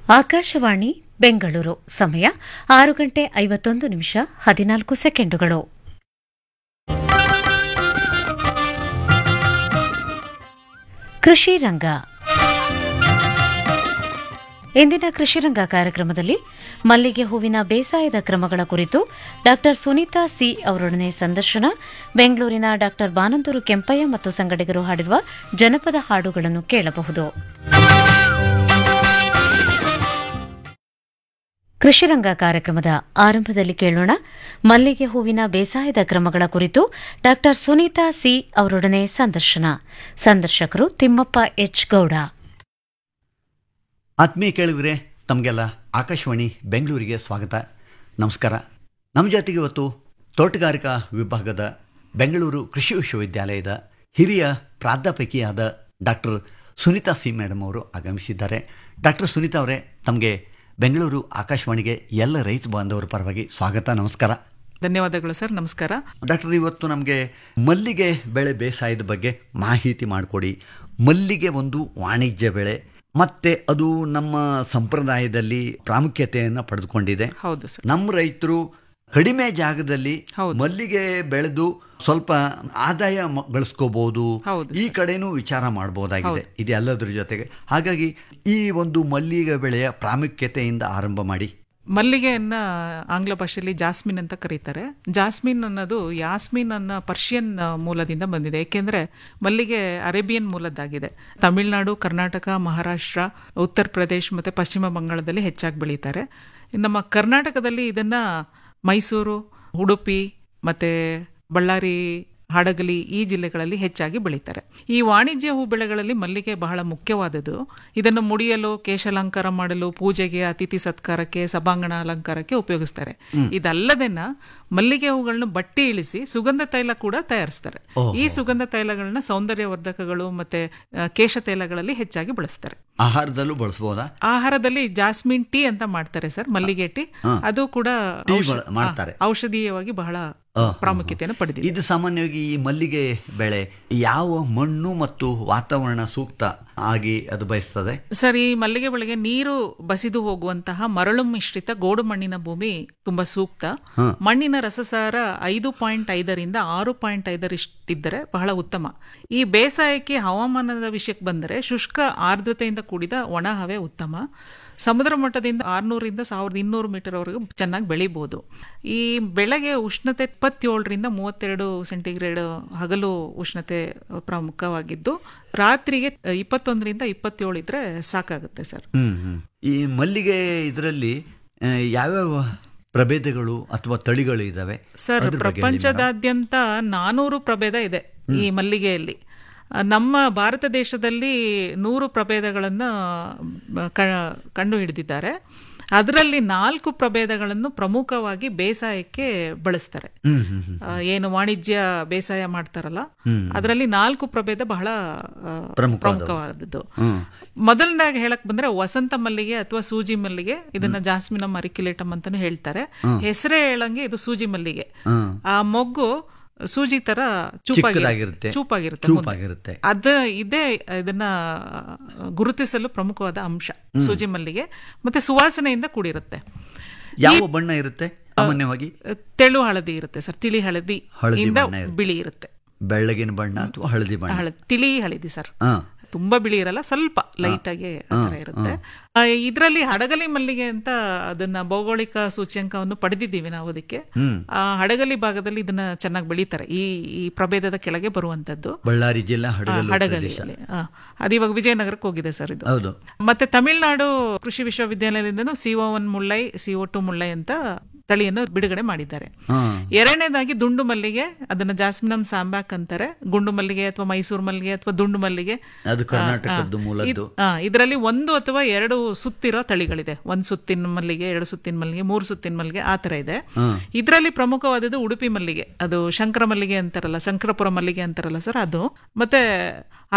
ಆಕಾಶವಾಣಿ ಬೆಂಗಳೂರು ಸಮಯ ಆರು ಗಂಟೆ ಐವತ್ತೊಂದು ನಿಮಿಷ ಹದಿನಾಲ್ಕು ಸೆಕೆಂಡುಗಳು ಕೃಷಿ ರಂಗ ಇಂದಿನ ಕೃಷಿ ರಂಗ ಕಾರ್ಯಕ್ರಮದಲ್ಲಿ ಮಲ್ಲಿಗೆ ಹೂವಿನ ಬೇಸಾಯದ ಕ್ರಮಗಳ ಕುರಿತು ಡಾ ಸುನೀತಾ ಸಿ ಅವರೊಡನೆ ಸಂದರ್ಶನ ಬೆಂಗಳೂರಿನ ಡಾ ಬಾನಂದೂರು ಕೆಂಪಯ್ಯ ಮತ್ತು ಸಂಗಡಿಗರು ಹಾಡಿರುವ ಜನಪದ ಹಾಡುಗಳನ್ನು ಕೇಳಬಹುದು ಕೃಷಿರಂಗ ಕಾರ್ಯಕ್ರಮದ ಆರಂಭದಲ್ಲಿ ಕೇಳೋಣ ಮಲ್ಲಿಗೆ ಹೂವಿನ ಬೇಸಾಯದ ಕ್ರಮಗಳ ಕುರಿತು ಡಾ ಸುನೀತಾ ಸಿ ಅವರೊಡನೆ ಸಂದರ್ಶನ ಸಂದರ್ಶಕರು ತಿಮ್ಮಪ್ಪ ಎಚ್ ಗೌಡ ಆತ್ಮೀಯ ಕೇಳಿದ್ರೆ ತಮಗೆಲ್ಲ ಆಕಾಶವಾಣಿ ಬೆಂಗಳೂರಿಗೆ ಸ್ವಾಗತ ನಮಸ್ಕಾರ ನಮ್ಮ ಜೊತೆಗೆ ಇವತ್ತು ತೋಟಗಾರಿಕಾ ವಿಭಾಗದ ಬೆಂಗಳೂರು ಕೃಷಿ ವಿಶ್ವವಿದ್ಯಾಲಯದ ಹಿರಿಯ ಪ್ರಾಧ್ಯಾಪಕಿಯಾದ ಡಾಕ್ಟರ್ ಸುನೀತಾ ಸಿ ಮೇಡಮ್ ಅವರು ಆಗಮಿಸಿದ್ದಾರೆ ಡಾಕ್ಟರ್ ಸುನೀತಾ ಅವರೇ ತಮಗೆ ಬೆಂಗಳೂರು ಆಕಾಶವಾಣಿಗೆ ಎಲ್ಲ ರೈತ ಬಾಂಧವರ ಪರವಾಗಿ ಸ್ವಾಗತ ನಮಸ್ಕಾರ ಧನ್ಯವಾದಗಳು ಸರ್ ನಮಸ್ಕಾರ ಡಾಕ್ಟರ್ ಇವತ್ತು ನಮಗೆ ಮಲ್ಲಿಗೆ ಬೆಳೆ ಬೇಸಾಯದ ಬಗ್ಗೆ ಮಾಹಿತಿ ಮಾಡಿಕೊಡಿ ಮಲ್ಲಿಗೆ ಒಂದು ವಾಣಿಜ್ಯ ಬೆಳೆ ಮತ್ತೆ ಅದು ನಮ್ಮ ಸಂಪ್ರದಾಯದಲ್ಲಿ ಪ್ರಾಮುಖ್ಯತೆಯನ್ನು ಪಡೆದುಕೊಂಡಿದೆ ಹೌದು ಸರ್ ನಮ್ಮ ರೈತರು ಕಡಿಮೆ ಜಾಗದಲ್ಲಿ ಹೌದು. ಮಲ್ಲಿಗೆ ಬೆಳೆದು ಸ್ವಲ್ಪ ಆದಾಯ ಮ- ಗಳಿಸ್ಕೋಬಹುದು ಹೌದು ಈ ಕಡೆನೂ ವಿಚಾರ ಮಾಡಬಹುದಾಗಿದೆ ಇದೆಲ್ಲದ್ರ ಜೊತೆಗೆ ಹಾಗಾಗಿ ಈ ಒಂದು ಮಲ್ಲಿಗೆ ಬೆಳೆಯ ಪ್ರಾಮುಖ್ಯತೆಯಿಂದ ಆರಂಭ ಮಾಡಿ ಮಲ್ಲಿಗೆಯನ್ನ ಆಂಗ್ಲ ಭಾಷೆಯಲ್ಲಿ ಜಾಸ್ಮಿನ್ ಅಂತ ಕರೀತಾರೆ ಜಾಸ್ಮಿನ್ ಅನ್ನೋದು ಯಾಸ್ಮಿನ್ ಅನ್ನೋ ಪರ್ಷಿಯನ್ ಆ, ಮೂಲದಿಂದ ಬಂದಿದೆ ಏಕೆಂದ್ರೆ ಮಲ್ಲಿಗೆ ಅರೇಬಿಯನ್ ಮೂಲದ್ದಾಗಿದೆ ತಮಿಳುನಾಡು ಕರ್ನಾಟಕ ಮಹಾರಾಷ್ಟ್ರ ಉತ್ತರ ಪ್ರದೇಶ್ ಮತ್ತೆ ಪಶ್ಚಿಮ ಬಂಗಾಳದಲ್ಲಿ ಹೆಚ್ಚಾಗಿ ಬೆಳೀತಾರೆ ನಮ್ಮ ಕರ್ನಾಟಕದಲ್ಲಿ ಇದನ್ನ ಮೈಸೂರು ಉಡುಪಿ ಮತ್ತೆ ಬಳ್ಳಾರಿ ಹಡಗಲಿ ಈ ಜಿಲ್ಲೆಗಳಲ್ಲಿ ಹೆಚ್ಚಾಗಿ ಬೆಳೀತಾರೆ ಈ ವಾಣಿಜ್ಯ ಹೂ ಬೆಳೆಗಳಲ್ಲಿ ಮಲ್ಲಿಗೆ ಬಹಳ ಮುಖ್ಯವಾದದ್ದು ಇದನ್ನು ಮುಡಿಯಲು ಕೇಶಾಲಂಕಾರ ಮಾಡಲು ಪೂಜೆಗೆ ಅತಿಥಿ ಸತ್ಕಾರಕ್ಕೆ ಸಭಾಂಗಣ ಅಲಂಕಾರಕ್ಕೆ ಉಪಯೋಗಿಸ್ತಾರೆ ಇದಲ್ಲದೆನ ಮಲ್ಲಿಗೆ ಹೂಗಳನ್ನ ಬಟ್ಟಿ ಇಳಿಸಿ ಸುಗಂಧ ತೈಲ ಕೂಡ ತಯಾರಿಸ್ತಾರೆ ಈ ಸುಗಂಧ ತೈಲಗಳನ್ನ ಸೌಂದರ್ಯವರ್ಧಕಗಳು ಮತ್ತೆ ಆ, ಕೇಶ ತೈಲಗಳಲ್ಲಿ ಹೆಚ್ಚಾಗಿ ಬಳಸ್ತಾರೆ ಆಹಾರದಲ್ಲೂ ಬಳಸಬಹುದಾ ಆಹಾರದಲ್ಲಿ ಜಾಸ್ಮಿನ್ ಟೀ ಅಂತ ಮಾಡ್ತಾರೆ ಸರ್ ಮಲ್ಲಿಗೆ ಟೀ ಅದು ಕೂಡ ಟೀ ಔಷ- ಬಳ- ಮಾಡ್ತಾರೆ. ಆ, ಔಷಧೀಯವಾಗಿ ಬಹಳ ಪ್ರಾಮುಖ್ಯತೆಯನ್ನು ಪಡೆದಿದೆ ಇದು ಸಾಮಾನ್ಯವಾಗಿ ಈ ಮಲ್ಲಿಗೆ ಬೆಳೆ ಯಾವ ಮಣ್ಣು ಮತ್ತು ವಾತಾವರಣ ಸೂಕ್ತ ಆಗಿ ಅದು ಬಯಸ್ತದೆ ಸರ್ ಈ ಮಲ್ಲಿಗೆ ಬೆಳೆಗೆ ನೀರು ಬಸಿದು ಹೋಗುವಂತಹ ಮರಳು ಮಿಶ್ರಿತ ಗೋಡು ಮಣ್ಣಿನ ಭೂಮಿ ತುಂಬಾ ಸೂಕ್ತ ಮಣ್ಣಿನ ರಸಸಾರ ಐದು ಪಾಯಿಂಟ್ ಐದರಿಂದ ಆರು ಪಾಯಿಂಟ್ ಐದರಿಷ್ಟಿದ್ದರೆ ಬಹಳ ಉತ್ತಮ ಈ ಬೇಸಾಯಕ್ಕೆ ಹವಾಮಾನದ ವಿಷಯಕ್ಕೆ ಬಂದರೆ ಶುಷ್ಕ ಆರ್ದ್ರತೆಯಿಂದ ಕೂಡಿದ ಒಣ ಹವೆ ಉತ್ತಮ ಸಮುದ್ರ ಮಟ್ಟದಿಂದ ಆರ್ನೂರಿಂದ ಸಾವಿರದ ಇನ್ನೂರು ಮೀಟರ್ವರೆಗೂ ಚೆನ್ನಾಗಿ ಬೆಳಿಬೋದು ಈ ಬೆಳೆಗೆ ಉಷ್ಣತೆ ಇಪ್ಪತ್ತೇಳರಿಂದ ಮೂವತ್ತೆರಡು ಸೆಂಟಿಗ್ರೇಡ್ ಹಗಲು ಉಷ್ಣತೆ ಪ್ರಮುಖವಾಗಿದ್ದು ರಾತ್ರಿಗೆ ಇಪ್ಪತ್ತೊಂದರಿಂದ ಇಪ್ಪತ್ತೇಳು ಇದ್ರೆ ಸಾಕಾಗುತ್ತೆ ಸರ್ ಹ್ಮ್ ಹ್ಮ್. ಈ ಮಲ್ಲಿಗೆ ಇದರಲ್ಲಿ ಆ, ಯಾವ್ಯಾವ ಪ್ರಭೇದಗಳು ಅಥವಾ ತಳಿಗಳು ಇದಾವೆ ಸರ್ ಅದ್ರ ಬಗ್ಗೆ ಹೇಳಿ ಮೇಡಮ್. ಪ್ರಪಂಚದಾದ್ಯಂತ ನಾನೂರು ಪ್ರಭೇದ ಇದೆ ಈ ಮಲ್ಲಿಗೆಯಲ್ಲಿ ಆ, ನಮ್ಮ ಭಾರತ ದೇಶದಲ್ಲಿ ನೂರು ಪ್ರಭೇದಗಳನ್ನು ಕಂಡು ಹಿಡಿದಿದ್ದಾರೆ ಅದರಲ್ಲಿ ನಾಲ್ಕು ಪ್ರಭೇದಗಳನ್ನು ಪ್ರಮುಖವಾಗಿ ಬೇಸಾಯಕ್ಕೆ ಬಳಸ್ತಾರೆ ಹ್ಮ್ ಹ್ಮ್ ಹ್ಮ್. ಆ, ಏನು ವಾಣಿಜ್ಯ ಬೇಸಾಯ ಮಾಡ್ತಾರಲ್ಲ ಅದರಲ್ಲಿ ನಾಲ್ಕು ಪ್ರಭೇದ ಬಹಳ ಆ, ಪ್ರಮುಖವಾದವು. ಪ್ರಮುಖವಾದದ್ದು ಮೊದಲನೇದಾಗಿ ಹೇಳಕ್ ಬಂದ್ರೆ ವಸಂತ ಮಲ್ಲಿಗೆ ಅಥವಾ ಸೂಜಿ ಮಲ್ಲಿಗೆ ಇದನ್ನ ಜಾಸ್ಮಿನಮ್ ಅರಿಕ್ಯುಲೇಟಮ್ ಅಂತಾನು ಹೇಳ್ತಾರೆ ಹೆಸರೇ ಹೇಳಂಗೆ ಇದು ಸೂಜಿ ಮಲ್ಲಿಗೆ ಹ್ಮ್. ಆ ಮೊಗ್ಗು ಸೂಜಿ ತರ ಚಿಕ್ಕದಾಗಿರುತ್ತೆ. ಚೂಪಾಗಿರುತ್ತೆ ಚೂಪಾಗಿರುತ್ತೆ ಮುಂದೆ. ಚೂಪಾಗಿರುತ್ತೆ. ಅದ ಇದೇ ಇದನ್ನ ಗುರುತಿಸಲು ಪ್ರಮುಖವಾದ ಅಂಶ ಸೂಜಿ ಮಲ್ಲಿಗೆ ಮತ್ತೆ ಸುವಾಸನೆಯಿಂದ ಕೂಡಿರುತ್ತೆ ಯಾವ ಬಣ್ಣ ಇರುತ್ತೆ ಸಾಮಾನ್ಯವಾಗಿ ತೆಳು ಹಳದಿ ಇರುತ್ತೆ ಸರ್ ತಿಳಿ ಹಳದಿ ಹಳದಿ ಇಂದ ಬಣ್ಣ ಇರುತ್ತೆ. ಬಿಳಿ ಇರುತ್ತೆ ಬೆಳ್ಳಗಿನ ಬಣ್ಣ ಅಥವಾ ಹಳದಿ ಬಣ್ಣ ಹಳದಿ ತಿಳಿ ಹಳದಿ ಸರ್ ಹಾ ತುಂಬಾ ಬಿಳಿ ಇರಲ್ಲ ಸ್ವಲ್ಪ ಲೈಟ್ ಆಗಿ ಆ ಥರ ಇರುತ್ತೆ ಆ, ಇದರಲ್ಲಿ ಹಡಗಲಿ ಮಲ್ಲಿಗೆ ಅಂತ ಅದನ್ನ ಭೌಗೋಳಿಕ ಸೂಚ್ಯಂಕವನ್ನು ಪಡೆದಿದ್ದೀವಿ ನಾವು ಅದಕ್ಕೆ ಆ ಹಡಗಲಿ ಭಾಗದಲ್ಲಿ ಇದನ್ನ ಚೆನ್ನಾಗಿ ಬೆಳೀತಾರೆ ಈ ಈ ಪ್ರಭೇದದ ಕೆಳಗೆ ಬರುವಂತದ್ದು ಬಳ್ಳಾರಿ ಜಿಲ್ಲಾ ಹಡಗಲು ಪ್ರದೇಶ. ಹಡಗಲಿಯಲ್ಲಿ ಆ, ಅದು ಇವಾಗ ವಿಜಯನಗರಕ್ಕೆ ಹೋಗಿದೆ ಸರ್ ಇದು ಹೌದು ಮತ್ತೆ ತಮಿಳುನಾಡು ಕೃಷಿ ವಿಶ್ವವಿದ್ಯಾಲಯದಿಂದನೂ CO one Mullai CO two Mullai ಅಂತ ತಳಿಯನ್ನು ಬಿಡುಗಡೆ ಮಾಡಿದ್ದಾರೆ ಹಾ ಎರಡನೇದಾಗಿ ದುಂಡು ಮಲ್ಲಿಗೆ ಅದನ್ನ ಜಾಸ್ಮಿನಮ್ ಸಾಂಬ್ಯಾಕ್ ಅಂತಾರೆ ಗುಂಡು ಮಲ್ಲಿಗೆ ಅಥವಾ ಮೈಸೂರು ಮಲ್ಲಿಗೆ ಅಥವಾ ದುಂಡು ಮಲ್ಲಿಗೆ ಅದು ಕರ್ನಾಟಕದ್ದು ಮೂಲದ್ದು ಇದರಲ್ಲಿ ಒಂದು ಅಥವಾ ಎರಡು ಸುತ್ತಿರೋ ತಳಿಗಳಿದೆ ಒಂದ್ ಸುತ್ತಿನ ಮಲ್ಲಿಗೆ ಎರಡು ಸುತ್ತಿನ ಮಲ್ಲಿಗೆ ಮೂರು ಸುತ್ತಿನ ಮಲ್ಲಿಗೆ ಆ ತರ ಇದೆ ಇದರಲ್ಲಿ ಪ್ರಮುಖವಾದದ್ದು ಉಡುಪಿ ಮಲ್ಲಿಗೆ ಅದು ಶಂಕರ ಮಲ್ಲಿಗೆ ಅಂತಾರಲ್ಲ ಶಂಕರಪುರ ಮಲ್ಲಿಗೆ ಅಂತಾರಲ್ಲ ಸರ್ ಅದು ಮತ್ತೆ